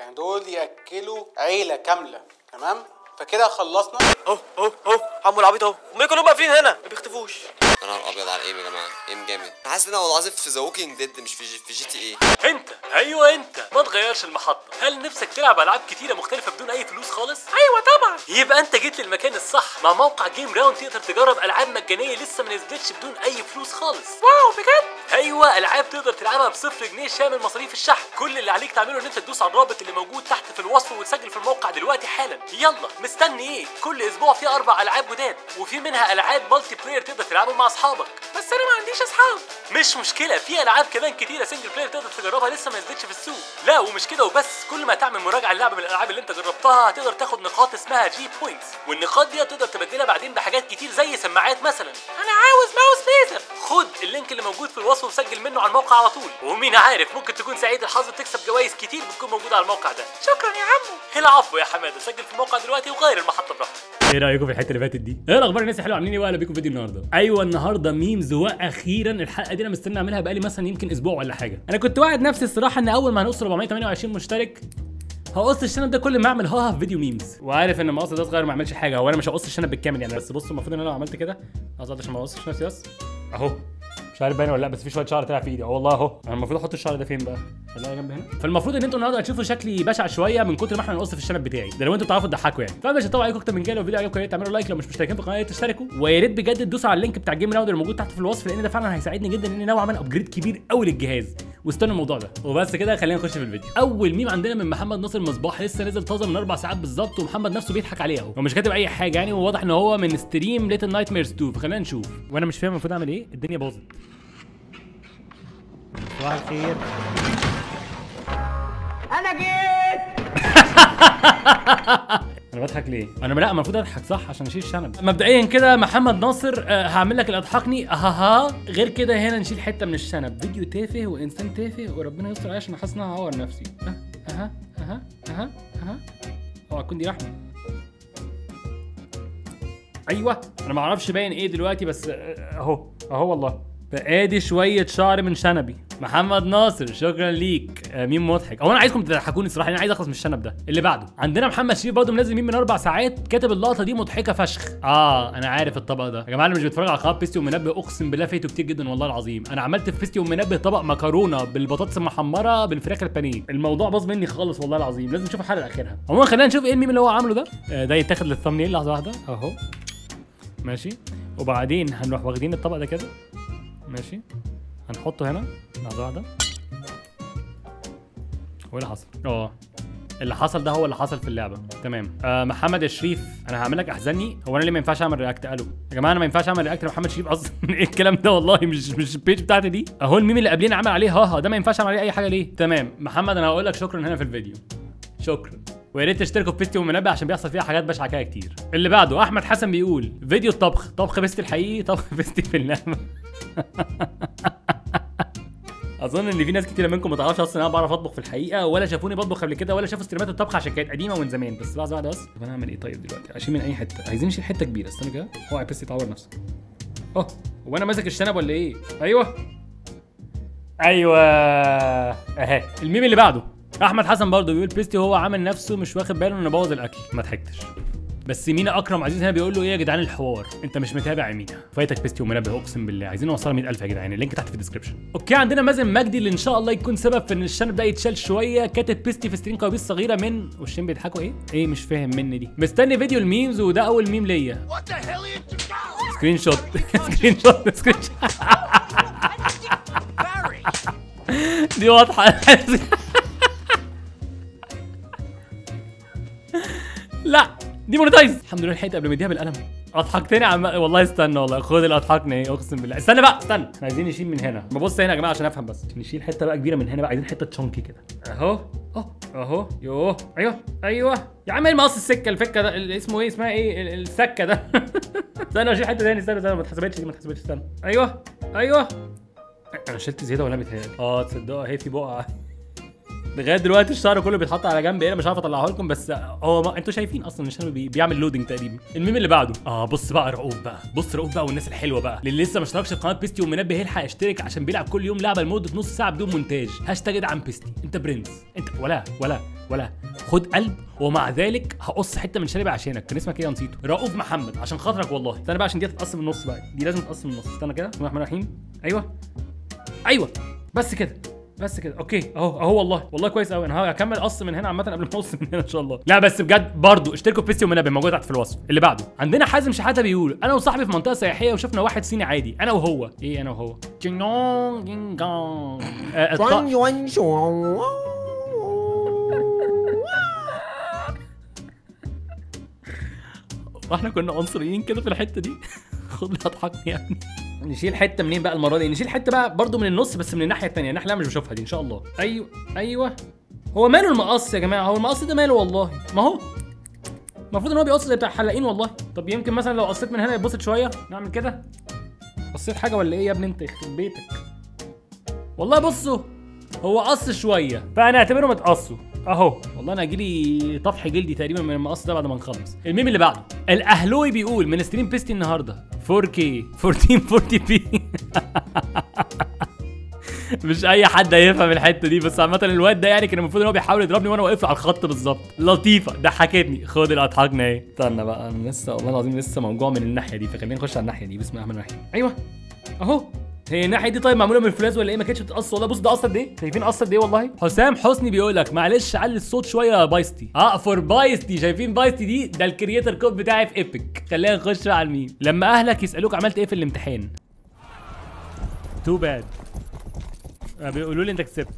يعني دول ياكلوا عيله كامله تمام فكده خلصنا اهو اهو اهو عمو العبيط اهو امال كلهم واقفين هنا ما بيختفوش يا نهار ابيض على ايم يا جماعه ايم جامد انا حاسس ان انا والله العظيم في ذا ووكينج ديد مش في جي, في جي تي ايه انت ايوه انت ما تغيرش المحطه هل نفسك تلعب العاب كتيره مختلفه بدون اي فلوس خالص ايوه طبعا يبقى انت جيت للمكان الصح مع موقع جيم راوند تقدر تجرب العاب مجانيه لسه ما نزلتش بدون اي فلوس خالص واو بجد ايوه العاب تقدر تلعبها بصفر جنيه شامل مصاريف الشحن كل اللي عليك تعمله ان انت تدوس على الرابط اللي موجود تحت في الوصف وتسجل في الموقع دلوقتي حالا يلا مستني ايه كل اسبوع في اربع العاب جداد وفي منها العاب مالتي بلاير تقدر تلعبهم مع اصحابك بس انا ما عنديش اصحاب مش مشكله في العاب كمان كتيره سنجل بلاير تقدر تجربها لسه ما نزلتش في السوق لا ومش كده وبس كل ما تعمل مراجعه للعبه من الالعاب اللي انت جربتها هتقدر تاخد نقاط اسمها جي بوينتس والنقاط دي تقدر تبدلها بعدين بحاجات كتير زي سماعات مثلا انا عاوز ماوس ليزر خد اللينك اللي موجود في الوصف وسجل منه على الموقع على طول ومين عارف ممكن تكون سعيد الحظ تكسب جوائز كتير بتكون موجوده على الموقع ده شكرا يا عمو العفو يا حماده سجل في الموقع دلوقتي وغير المحطه براحتك ايه رايكم في الحته اللي فاتت دي؟ ايه الاخبار الناس الحلوه عاملين ايه واهلا بيكم في فيديو النهارده؟ ايوه النهارده ميمز واخيرا الحلقه دي انا مستني اعملها بقالي مثلا يمكن اسبوع ولا حاجه. انا كنت واعد نفسي الصراحه ان اول ما هنوصل 428 مشترك هقص الشنب ده كل ما اعمل هاها في فيديو ميمز وعارف ان المقص ده صغير ما اعملش حاجه هو انا مش هقص الشنب بالكامل يعني بس بصوا المفروض ان انا لو عملت كده اقصد عشان ما اقصش نفسي بس اهو مش عارف باين ولا لا بس في شويه شعر طلع في ايدي اه والله اهو انا المفروض احط الشعر ده فين بقى؟ خليها جنب هنا فالمفروض ان انتوا النهارده هتشوفوا شكلي بشع شويه من كتر ما احنا هنقص في الشنب بتاعي ده لو انتوا بتعرفوا تضحكوا يعني فمش هطول عليكم اكتر من كده لو الفيديو عجبكم يا ريت تعملوا لايك لو مش مشتركين في القناه تشتركوا ويا ريت بجد تدوسوا على اللينك بتاع الجيم راوند اللي موجود تحت في الوصف لان ده فعلا هيساعدني جدا اني ناوي اعمل ابجريد كبير قوي للجهاز واستنوا الموضوع ده وبس كده خلينا نخش في الفيديو اول ميم عندنا من محمد ناصر مصباح لسه نزل طازه من اربع ساعات بالظبط ومحمد نفسه بيضحك عليه اهو هو مش كاتب اي حاجه يعني وواضح ان هو من ستريم ليتل نايت ميرز 2 فخلينا نشوف وانا مش فاهم المفروض اعمل ايه الدنيا باظت صباح الخير انا بضحك ليه؟ انا لا المفروض اضحك صح عشان اشيل الشنب مبدئيا كده محمد ناصر آه هعمل لك اللي اضحكني اها غير كده هنا نشيل حته من الشنب فيديو تافه وانسان تافه وربنا يستر عليا عشان حاسس ان انا هعور نفسي أه، اها اها اها اها اوعى تكون دي رحمه ايوه انا ما اعرفش باين ايه دلوقتي بس آه، اهو اهو والله فادي شويه شعر من شنبي محمد ناصر شكرا ليك آه، ميم مضحك هو انا عايزكم تضحكوني الصراحه انا عايز اخلص من الشنب ده اللي بعده عندنا محمد شريف برضه منزل ميم من اربع ساعات كاتب اللقطه دي مضحكه فشخ اه انا عارف الطبق ده يا جماعه اللي مش بيتفرج على قناه بيستي ومنبه اقسم بالله فايته كتير جدا والله العظيم انا عملت في بيستي ومنبه طبق مكرونه بالبطاطس المحمره بالفراخ البانيه الموضوع باظ مني خالص والله العظيم لازم نشوف الحلقه الاخيره عموما خلينا نشوف ايه الميم اللي هو عامله ده آه ده يتاخد للثمنيل لحظه واحده اهو ماشي وبعدين هنروح واخدين الطبق ده كده ماشي هنحطه هنا لحظه واحده هو اللي حصل اه اللي حصل ده هو اللي حصل في اللعبه تمام آه محمد الشريف انا هعمل لك احزني هو انا ليه ما ينفعش اعمل رياكت الو يا جماعه انا ما ينفعش اعمل رياكت لمحمد شريف اصلا ايه الكلام ده والله مش مش البيج بتاعتي دي اهو الميم اللي قبلنا عمل عليه هاها ده ما ينفعش اعمل عليه اي حاجه ليه تمام محمد انا هقول لك شكرا هنا في الفيديو شكرا ويا ريت تشتركوا في بيستي ومنبه عشان بيحصل فيها حاجات بشعه كده كتير اللي بعده احمد حسن بيقول فيديو الطبخ طبخ بيستي الحقيقي طبخ بيستي في اللعبه اظن ان في ناس كتير منكم ما تعرفش اصلا انا بعرف اطبخ في الحقيقه ولا شافوني بطبخ قبل كده ولا شافوا ستريمات الطبخ عشان كانت قديمه ومن زمان بس لحظه واحده بس طب انا اعمل ايه طيب دلوقتي اشيل من اي حته عايزين نشيل حته كبيره استنى كده اوعى بس يتعور نفسك اه هو انا ماسك الشنب ولا ايه ايوه ايوه اهي الميم اللي بعده احمد حسن برضه بيقول بيستي هو عامل نفسه مش واخد باله انه بوظ الاكل ما ضحكتش بس مينا اكرم عزيز هنا بيقول له ايه يا جدعان الحوار انت مش متابع يا مينا فايتك بيستي ومنبه اقسم بالله عايزين نوصلها 100000 يا جدعان اللينك تحت في الديسكربشن اوكي عندنا مازن مجدي اللي ان شاء الله يكون سبب في ان الشنب ده يتشال شويه كاتب بيستي في ستريم كوابيس صغيره من وشين بيضحكوا ايه ايه مش فاهم مني دي مستني فيديو الميمز وده اول ميم ليا سكرين شوت سكرين شوت سكرين شوت دي واضحه لا دي مونتايز الحمد لله لحقت قبل ما اديها بالقلم اضحكتني عم والله استنى والله خد اللي اضحكني ايه اقسم بالله استنى بقى استنى احنا عايزين نشيل من هنا ببص هنا يا جماعه عشان افهم بس نشيل حته بقى كبيره من هنا بقى عايزين حته تشونكي كده اهو اهو اهو يوه ايوه ايوه يا عم ايه المقص السكه الفكه ده ال- اسمه ايه اسمها ايه ال- السكه ده استنى اشيل حته تاني استنى استنى ما اتحسبتش دي ما اتحسبتش استنى ايوه ايوه انا شلت زياده ولا بيتهيألي اه تصدقوا اهي في بقعه لغايه دلوقتي الشعر كله بيتحط على جنب هنا مش عارف اطلعه لكم بس هو ما... انتوا شايفين اصلا الشنب بي... بيعمل لودنج تقريبا الميم اللي بعده اه بص بقى رؤوف بقى بص رؤوف بقى والناس الحلوه بقى اللي لسه ما اشتركش في قناه بيستي ومنبه يلحق يشترك عشان بيلعب كل يوم لعبه لمده نص ساعه بدون مونتاج هاشتاج ادعم بيستي انت برنس انت ولا ولا ولا خد قلب ومع ذلك هقص حته من شنبي عشانك كان اسمك ايه يا نسيته رؤوف محمد عشان خاطرك والله استنى بقى عشان دي تتقسم النص بقى دي لازم تتقسم النص استنى كده بسم الله الرحمن الرحيم ايوه ايوه بس كده بس كده اوكي اهو اهو والله والله كويس قوي انا هكمل قص من هنا عامه قبل ما اقص من هنا ان شاء الله لا بس بجد برضو اشتركوا في بيستي ومنبه موجود تحت في الوصف اللي بعده عندنا حازم شحاته بيقول انا وصاحبي في منطقه سياحيه وشفنا واحد صيني عادي انا وهو ايه انا وهو جينغ جينغ آه، الط- واحنا كنا عنصريين كده في الحته دي خد لي اضحكني يعني نشيل حته منين بقى المره دي نشيل حته بقى برضو من النص بس من الناحيه الثانيه الناحيه اللي أنا مش بشوفها دي ان شاء الله ايوه ايوه هو ماله المقص يا جماعه هو المقص ده ماله والله ما هو المفروض ان هو بيقص زي بتاع الحلاقين والله طب يمكن مثلا لو قصيت من هنا يتبسط شويه نعمل كده قصيت حاجه ولا ايه يا ابني انت يخرب بيتك والله بصوا هو قص شويه فهنعتبره متقصه اهو والله انا هجيلي طفح جلدي تقريبا من المقص ده بعد ما نخلص الميم اللي بعده الاهلوي بيقول من ستريم بيستي النهارده 4K 1440 بي مش اي حد هيفهم الحته دي بس عامه الواد ده يعني كان المفروض ان هو بيحاول يضربني وانا واقف له على الخط بالظبط لطيفه ضحكتني خد اللي اضحكنا ايه استنى بقى انا لسه والله العظيم لسه موجوع من الناحيه دي فخلينا نخش على الناحيه دي بسم الله الرحمن الرحيم ايوه اهو هي الناحيه دي طيب معموله من الفولاذ ولا ايه ما كانتش بتتقص والله بص ده قصد ايه شايفين قصد ايه والله حسام حسني بيقول لك معلش علي الصوت شويه يا بايستي اه فور بايستي شايفين بايستي دي ده الكرييتر كود بتاعي في ايبك خلينا نخش بقى على الميم لما اهلك يسالوك عملت ايه في الامتحان تو باد بيقولوا لي انت كسبت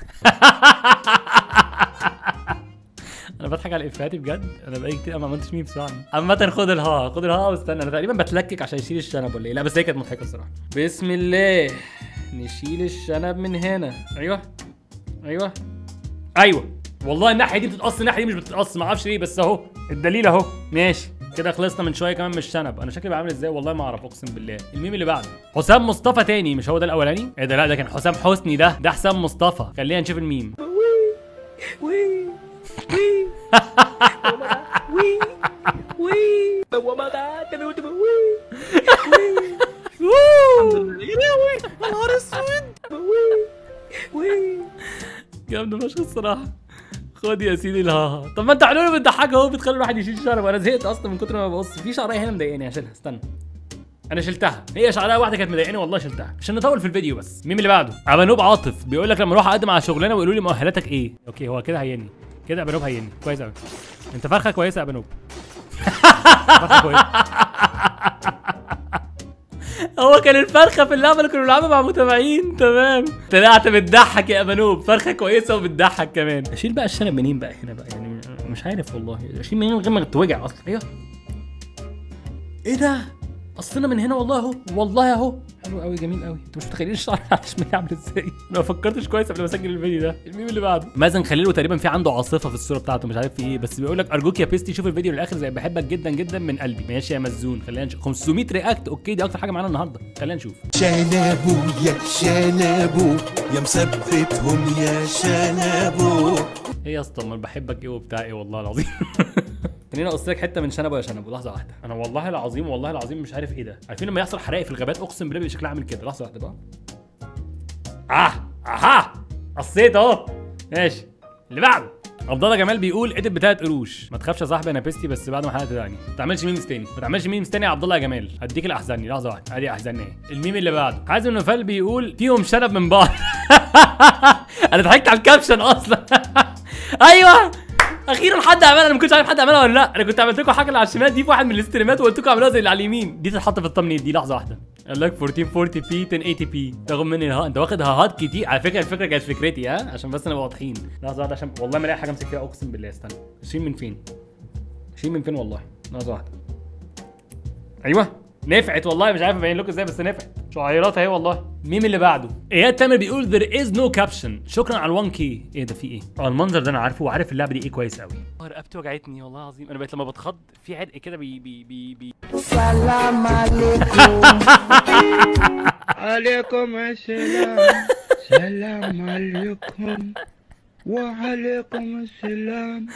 انا بضحك على افيهاتي بجد انا بقالي كتير ما عملتش ميمز يعني عامة خد الها خد الها واستنى انا تقريبا بتلكك عشان اشيل الشنب ولا ايه لا بس هي كانت مضحكه الصراحه بسم الله نشيل الشنب من هنا ايوه ايوه ايوه والله الناحيه دي بتتقص الناحيه دي مش بتتقص ما اعرفش ليه بس اهو الدليل اهو ماشي كده خلصنا من شويه كمان من الشنب انا شكلي بعمل ازاي والله ما اعرف اقسم بالله الميم اللي بعده حسام مصطفى تاني مش هو ده الاولاني ايه ده لا ده كان حسام حسني ده ده حسام مصطفى خلينا نشوف الميم جامد فشخ الصراحه خد يا سيدي الها طب ما انت حلول بتضحك اهو بتخلي الواحد يشيل شعره انا زهقت اصلا من كتر ما ببص في شعريه هنا مضايقاني هشيلها استنى انا شلتها هي شعريه واحده كانت مضايقاني والله شلتها عشان نطول في الفيديو بس مين اللي بعده ابانوب عاطف بيقول لك لما اروح اقدم على شغلانه ويقولوا لي مؤهلاتك ايه اوكي هو كده هيني كده ابانوب هيني كويس قوي انت فرخه كويسه يا ابانوب فرخه كويسه هو كان الفرخه في اللعبه اللي كنا بنلعبها مع متابعين تمام طلعت بتضحك يا ابانوب فرخه كويسه وبتضحك كمان اشيل بقى الشنب منين بقى هنا بقى يعني مش عارف والله اشيل منين من غير ما توجع اصلا ايوه ايه ده قصنا من هنا والله اهو والله اهو حلو قوي جميل قوي انتوا مش متخيلين الشعر على شمالي عامل ازاي انا ما فكرتش كويس قبل ما اسجل الفيديو ده الميم اللي بعده مازن خليل تقريبا في عنده عاصفه في الصوره بتاعته مش عارف في ايه بس بيقول لك ارجوك يا بيستي شوف الفيديو للاخر زي بحبك جدا جدا من قلبي ماشي يا مزون خلينا نشوف 500 رياكت اوكي دي اكتر حاجه معانا النهارده خلينا نشوف شنبو يا شنبو يا مثبتهم يا شنبو ايه يا اسطى امال بحبك ايه وبتاع ايه والله العظيم خليني اقص لك حته من شنبه يا شنبه لحظه واحده انا والله العظيم والله العظيم مش عارف ايه ده عارفين لما يحصل حرائق في الغابات اقسم بالله بيبقى شكلها عامل كده لحظه واحده بقى اه اها قصيت اهو ماشي اللي بعده عبد الله جمال بيقول ادب بتاعت قروش ما تخافش يا صاحبي انا بيستي بس بعد ما حلقت تاني ما تعملش ميمز تاني ما تعملش ميمز تاني يا عبد الله يا جمال هديك الاحزاني لحظه واحده ادي احزاني اهي الميم اللي بعده حازم نوفل بيقول فيهم شنب من بعض انا ضحكت على الكابشن اصلا ايوه اخيرا حد عملها انا ما كنتش عارف حد عملها ولا لا انا كنت عملت لكم حاجه اللي على الشمال دي في واحد من الاستريمات وقلت لكم اعملوها زي اللي على اليمين دي تتحط في التمنيل دي لحظه واحده قال لك 1440 بي 1080 بي تاخد مني الها انت واخد هاهات كتير على فكره الفكره كانت فكرتي ها عشان بس نبقى واضحين لحظه واحده عشان والله ما الاقي حاجه امسك فيها اقسم بالله استنى شيل من فين شيل من فين والله لحظه واحده ايوه نفعت والله مش عارف ابين لكم ازاي بس نفعت شعيرات اهي والله مين اللي بعده اياد تامر بيقول there is no caption شكرا على ال 1 كي ايه ده في ايه اه المنظر ده انا عارفه وعارف اللعبه دي ايه كويس قوي اه رقبتي وجعتني والله العظيم انا بقيت لما بتخض في عرق كده بي بي بي, بي. عليكم السلام سلام عليكم وعليكم السلام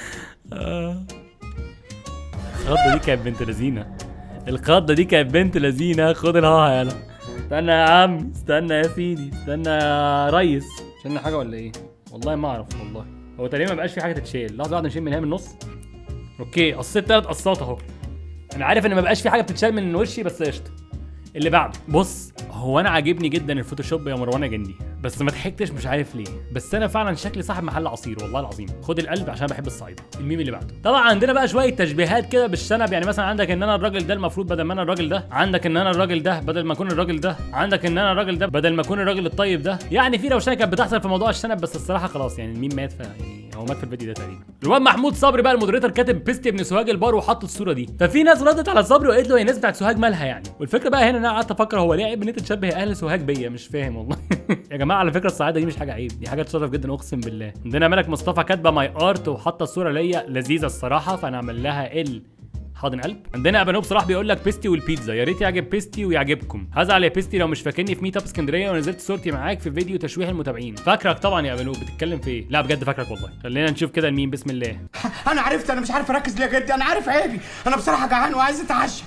الخضه دي كانت بنت لذينه الخضه دي كانت بنت لذينه خد الها يلا استنى يا عم استنى يا سيدي استنى يا ريس شلنا حاجه ولا ايه والله ما اعرف والله هو تقريبا ما بقاش في حاجه تتشيل لحظه واحده نشيل من هنا من النص اوكي قصيت ثلاث قصات اهو انا عارف ان ما بقاش في حاجه بتتشال من وشي بس قشطه اللي بعده بص هو انا عاجبني جدا الفوتوشوب يا مروان يا جندي بس ما ضحكتش مش عارف ليه بس انا فعلا شكلي صاحب محل عصير والله العظيم خد القلب عشان بحب الصعيد الميم اللي بعده طبعا عندنا بقى شويه تشبيهات كده بالشنب يعني مثلا عندك ان انا الراجل ده المفروض بدل ما انا الراجل ده عندك ان انا الراجل ده بدل ما اكون الراجل ده عندك ان انا الراجل ده بدل ما اكون الراجل الطيب ده يعني في روشنه كانت بتحصل في موضوع الشنب بس الصراحه خلاص يعني الميم مات ف يعني هو مات في الفيديو ده تقريبا الواد محمود صبري بقى المودريتور كاتب بيستي ابن سوهاج البار وحط الصوره دي ففي ناس ردت على صبري وقالت له هي الناس بتاعت سوهاج مالها يعني والفكره بقى هنا ان انا قعدت افكر هو ليه عيب ان انت تشبه اهل سوهاج بيا مش فاهم والله يا جماعه على فكره الصعايده دي مش حاجه عيب دي حاجه تشرف جدا اقسم بالله عندنا ملك مصطفى كاتبه ماي ارت وحاطه الصوره ليا لذيذه الصراحه فانا اعمل لها ال حاضن قلب عندنا ابانوب صلاح بيقول لك بيستي والبيتزا يا ريت يعجب بيستي ويعجبكم هزعل يا بيستي لو مش فاكرني في ميت اب اسكندريه ونزلت صورتي معاك في فيديو تشويه المتابعين فاكرك طبعا يا ابانوب بتتكلم في ايه لا بجد فاكرك والله خلينا نشوف كده المين بسم الله انا عرفت انا مش عارف اركز ليه يا جدي انا عارف عيبي انا بصراحه جعان وعايز اتعشى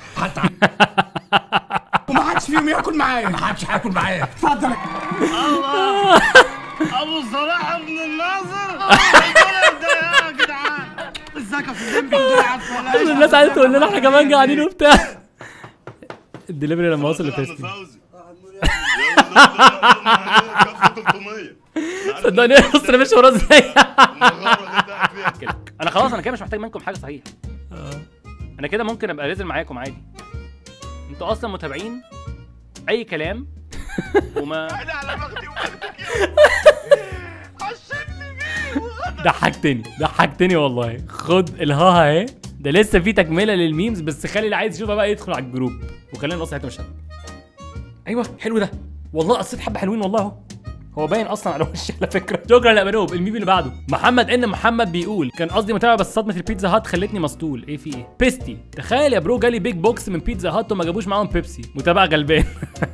وما حدش فيهم ياكل معايا ما حدش هياكل معايا اتفضل ابو صلاح بن الناصر الولد ده يا جدعان ازيك يا فندم الناس عايزه تقول لنا احنا كمان جعانين وبتاع الدليفري لما وصل لفيستي صدقني بص انا ماشي وراه ازاي انا خلاص انا كده مش محتاج منكم حاجه صحيح انا كده ممكن ابقى نازل معاكم عادي انتوا اصلا متابعين اي كلام وما ضحكتني ضحكتني والله خد الهاها اهي ده لسه في تكمله للميمز بس خلي اللي عايز يشوفها بقى يدخل على الجروب وخلينا نقص حته مش هنا. ايوه حلو ده والله قصيت حبه حلوين والله اهو هو باين اصلا على وشي على فكره شكرا يا بنوب الميم اللي بعده محمد ان محمد بيقول كان قصدي متابع بس صدمه البيتزا هات خلتني مسطول ايه في ايه بيستي تخيل يا برو جالي بيج بوكس من بيتزا هات وما جابوش معاهم بيبسي متابع غلبان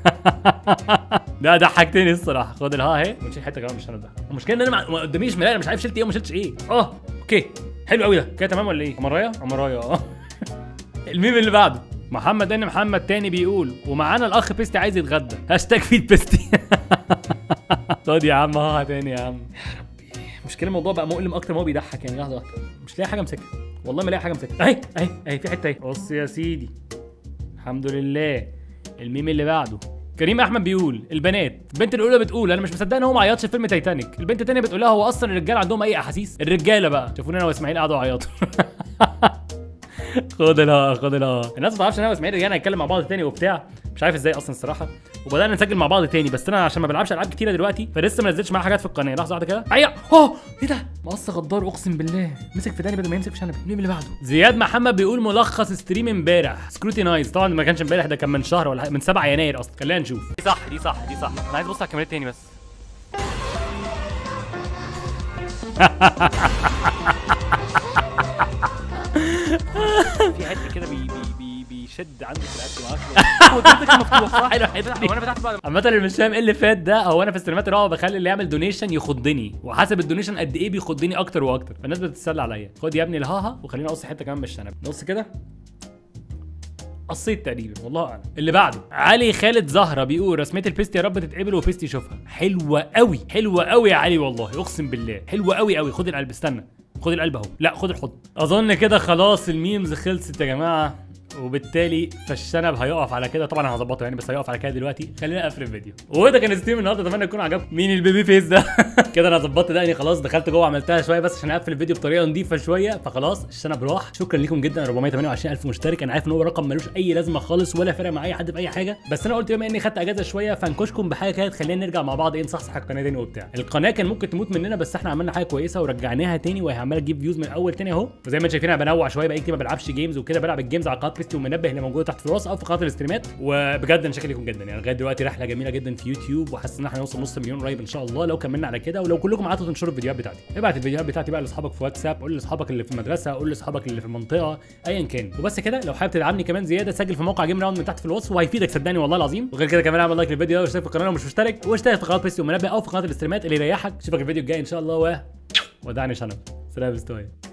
ده ضحكتني الصراحه خد الها اهي ونشيل حته كمان مش انا ده المشكله ان انا ما- ما قداميش ملايه انا مش عارف شلت ايه وما شلتش ايه اه اوكي حلو قوي ده كده تمام ولا ايه امرايا امرايا اه الميم اللي بعده محمد ان محمد تاني بيقول ومعانا الاخ بيستي عايز يتغدى هاشتاج فيد بيستي خد يا عم ها تاني يا عم يا ربي مشكله الموضوع بقى مؤلم اكتر ما هو بيضحك يعني لحظه واحده مش لاقي حاجه امسكها والله ما لاقي حاجه امسكها اهي اهي اهي في حته اهي بص يا سيدي الحمد لله الميم اللي بعده كريم احمد بيقول البنات البنت الاولى بتقول انا مش مصدقه ان هو ما عيطش في فيلم تايتانيك البنت الثانيه بتقول لها هو اصلا الرجاله عندهم اي احاسيس الرجاله بقى شافوني انا واسماعيل قعدوا يعيطوا خد لا خد لا الناس ما تعرفش ان انا واسماعيل رجعنا نتكلم مع بعض تاني وبتاع مش عارف ازاي اصلا الصراحه وبدانا نسجل مع بعض تاني بس انا عشان ما بلعبش العاب كتيره دلوقتي فلسه ما نزلتش معايا حاجات في القناه لحظه واحده كده ايوه اوه ايه ده مقص غدار اقسم بالله مسك في تاني بدل ما يمسك في شنبي مين اللي بعده زياد محمد بيقول ملخص ستريم امبارح سكروتينايز طبعا ما كانش امبارح ده كان من شهر ولا حاجة- من 7 يناير اصلا خلينا نشوف دي صح دي صح دي صح انا عايز ابص على الكاميرات تاني بس في حته كده بي بي بي بيشد عندي في الاكل ما اعرفش هو ده كان مفتوح صح حلو الحته دي وانا فتحت بقى عامه اللي مش فاهم ايه اللي فات ده هو انا في استريمات الرعب بخلي اللي يعمل دونيشن يخضني وحسب الدونيشن قد ايه بيخضني اكتر واكتر فالناس بتتسلى عليا خد يا ابني الهاها وخليني اقص حته كمان من الشنب نص كده قصيت تقريبا والله اعلم اللي بعده علي خالد زهره بيقول رسميه البيست يا رب تتقبل وبيست يشوفها حلوه قوي حلوه قوي يا علي والله اقسم بالله حلوه قوي قوي خد القلب استنى خد القلب اهو لا خد الحضن اظن كده خلاص الميمز خلصت يا جماعه وبالتالي فالشنب هيقف على كده طبعا أنا هظبطه يعني بس هيقف على كده دلوقتي خلينا نقفل الفيديو وده كان ستريم النهارده اتمنى يكون عجبكم مين البيبي فيس ده كده انا ظبطت ده يعني خلاص دخلت جوه عملتها شويه بس عشان اقفل الفيديو بطريقه نظيفه شويه فخلاص الشنب راح شكرا لكم جدا 428 الف مشترك انا عارف ان هو رقم ملوش اي لازمه خالص ولا فارق مع اي حد في اي حاجه بس انا قلت بما اني خدت اجازه شويه فانكشكم بحاجه كده تخلينا نرجع مع بعض ايه نصحصح القناه تاني وبتاع القناه كان ممكن تموت مننا بس احنا عملنا حاجه كويسه ورجعناها تاني وهي عماله تجيب فيوز من الاول تاني اهو وزي ما انتم شايفين انا بنوع شويه بقى كتير ما بلعبش جيمز وكده بلعب الجيمز على قناه بيستي ومنبه اللي موجوده تحت في الوصف او في قناه الاستريمات وبجد انا شاكر لكم جدا يعني لغايه دلوقتي رحله جميله جدا في يوتيوب وحاسس ان احنا هنوصل نص مليون قريب ان شاء الله لو كملنا على كده ولو كلكم قعدتوا تنشروا الفيديوهات بتاعتي ابعت الفيديوهات بتاعتي بقى لاصحابك في واتساب قول لاصحابك اللي في المدرسه قول لاصحابك اللي في المنطقه ايا كان وبس كده لو حابب تدعمني كمان زياده سجل في موقع جيم راوند من تحت في الوصف وهيفيدك صدقني والله العظيم وغير كده كمان اعمل لايك للفيديو ده واشترك في القناه لو مش مشترك واشترك في قناه بيستي ومنبه او في قناه الاستريمات اللي يريحك اشوفك الفيديو الجاي ان شاء الله و ودعني شنب سلام استوي